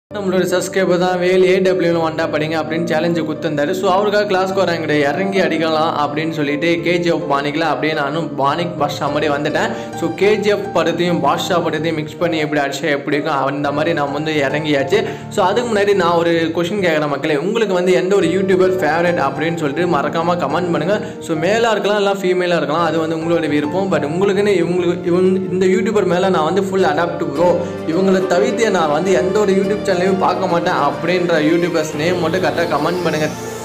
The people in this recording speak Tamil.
நம்மளோட சப்ஸ்கிரைபர் தான் வேல் ஏடபிள்யூல வந்தா படிங்க அப்படின்னு சேலஞ்சு கொடுத்துருந்தாரு ஸோ அவருக்காக கிளாஸ்க்கு வராங்க கிடையாது இறங்கி அடிக்கலாம் அப்படின்னு சொல்லிட்டு கேஜிஎஃப் பாணிக்கலாம் அப்படியே நானும் பாணிக் பாஷா மாதிரி வந்துட்டேன் ஸோ கேஜிஎஃப் படத்தையும் பாஷா படத்தையும் மிக்ஸ் பண்ணி எப்படி அடிச்சா எப்படி இருக்கும் அந்த மாதிரி நான் வந்து இறங்கியாச்சு ஸோ அதுக்கு முன்னாடி நான் ஒரு கொஷின் கேட்குறேன் மக்களே உங்களுக்கு வந்து எந்த ஒரு யூடியூபர் ஃபேவரட் அப்படின்னு சொல்லிட்டு மறக்காமல் கமெண்ட் பண்ணுங்கள் ஸோ மேலாக இருக்கலாம் இல்லை ஃபீமேலாக இருக்கலாம் அது வந்து உங்களோட விருப்பம் பட் உங்களுக்குன்னு இவங்களுக்கு இவங்க இந்த யூடியூபர் மேலே நான் வந்து ஃபுல் அடாப்ட் ப்ரோ இவங்களை தவிர்த்து நான் வந்து எந்த ஒரு யூடியூப் சேனலையும் பார்க்க மாட்டேன் அப்படின்ற யூடியூபர்ஸ் நேம் மட்டும் கரெக்டாக கமெண்ட் பண்ணுங்கள்